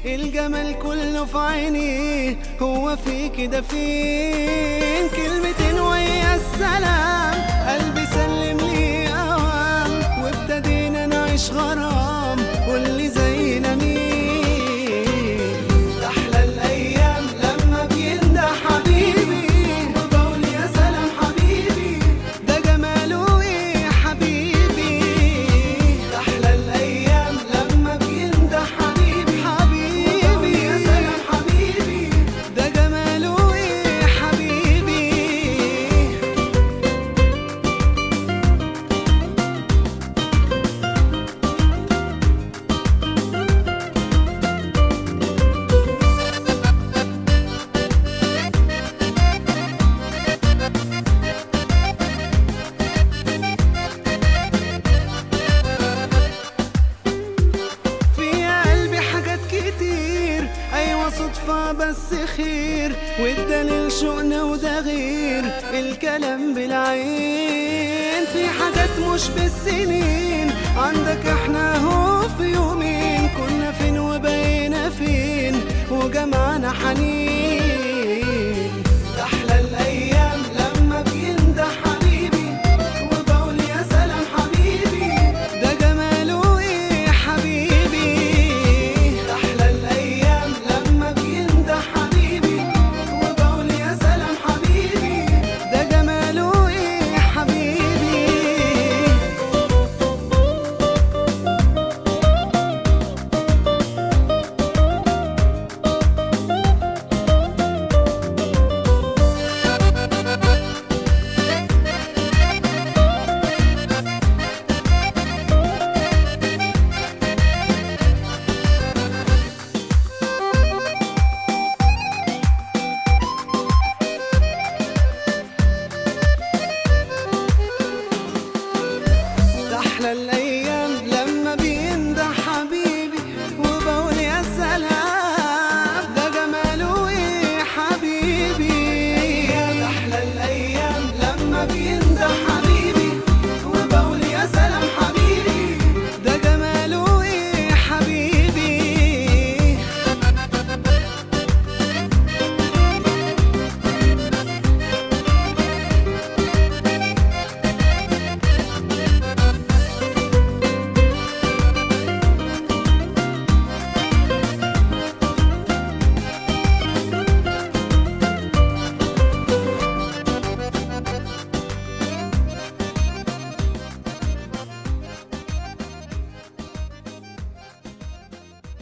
الجمال كله في عيني هو في كده فين كلمتين ويا السلام قلبي سلم لي اوام وابتدينا نعيش غرام واللي زينا مين احلى الايام لما بينده حبيبي وبقول يا سلام حبيبي ده جماله ايه يا حبيبي احلى الايام لما بينده حبيبي حبيبي يا سلام حبيبي ده جماله ايه يا حبيبي في قلبي حاجات كتير ايوه صدفة بس خير والدليل شوقنا وده غير الكلام بالعين في حاجات مش بالسنين عندك احنا اهو في يومين كنا فين وبقينا فين وجمعنا حنين